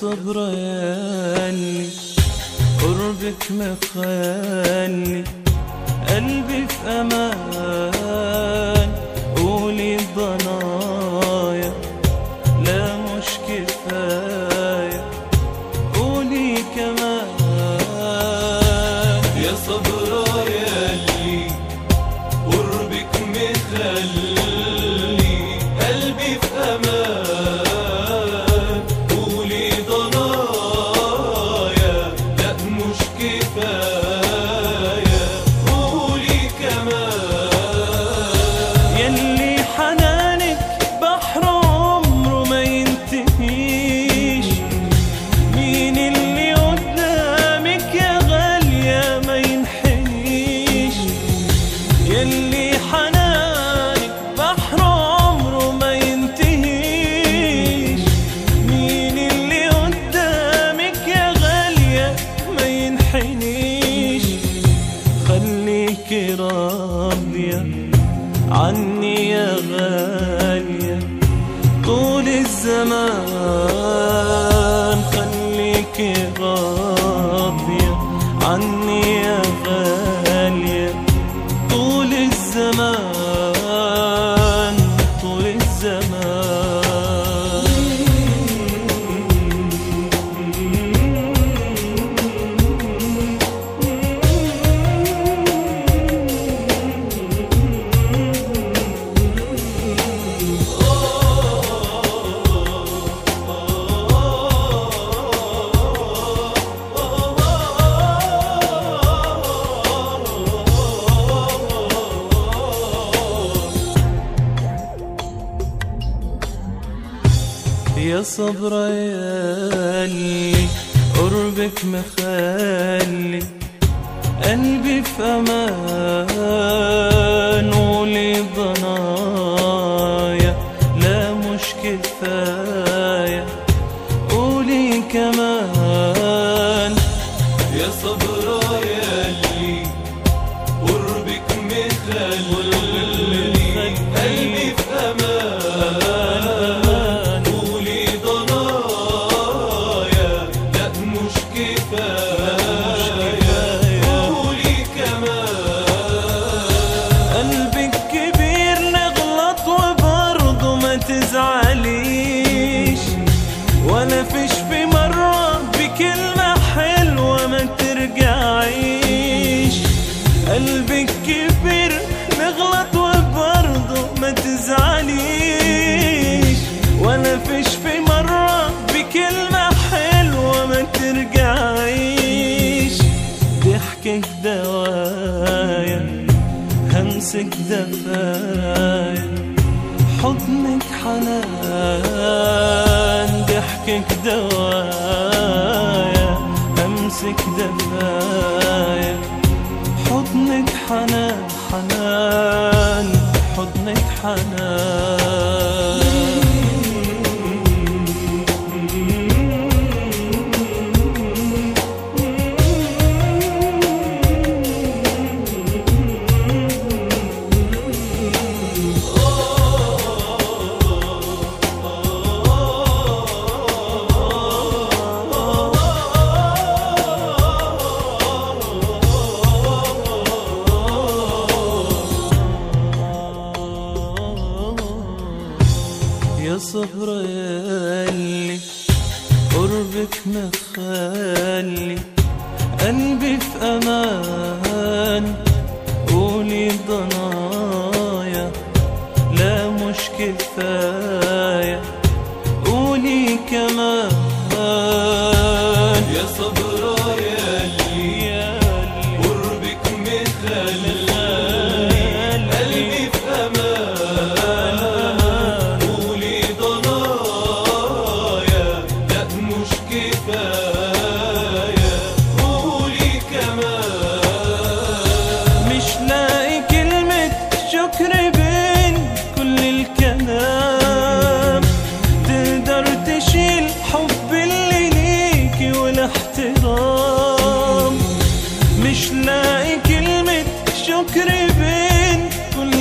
صبر ياللي قربك مخلي قلبي في امان قولي ضنايا لا مش كفايه قولي كمان يا صبر ياللي قربك مخلي قلبي في امان قولي ضنايا لا مش كفايه قولي كمان يلي حنانك بحر عمره ما ينتهيش مين اللي قدامك يا غالية ما ينحنيش يلي حنانك بحر عمره ما ينتهيش مين اللي قدامك يا غالية ما ينحنيش خليكي راضية عني يا غالية طول الزمان خليكي راضية عني يا غالية طول الزمان طول الزمان يا صبر ياللي قربك مخلي قلبي في امان ولي ضنايا لا مش كفايه قولي كمان يا صبر ياللي قربك مخلي قلبي في امان قولي ضنايا لا مش كفايه قولي كمان قلبك كبير نغلط وبرضه ما تزعليش ولا فيش في مرة بكلمة حلوة ما ترجعيش قلبك كبير نغلط وبرضه ما تزعليش ولا فيش في مرة بكلمة حلوة ما ترجعيش ضحكك دوايا همسك دفايا حضنك حنان ضحكك دوايا همسك دفايا حضنك حنان حنان حضنك يا صبر ياللي قربك مخلي قلبي في امان قولي ضنايا لا مش كفايه قولي كمان يا صبر ياللي قربك مخلي قلبي في امان قولي ضنايا لا مش كفايه قولي كمان مش لاقي كلمة شكر بين كل الكلام تقدر تشيل حب اللي ليكي والاحترام مش لاقي كلمة شكر بين كل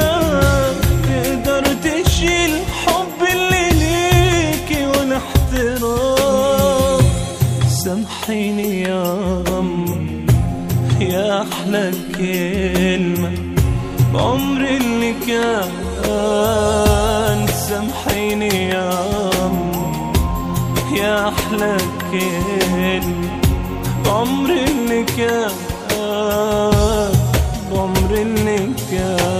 الكلام تقدر تشيل حب اللي ليكي والاحترام أحلى كلمة بعمري اللي كان سامحيني يا أم يا أحلى كلمة بعمري اللي كان بعمري اللي كان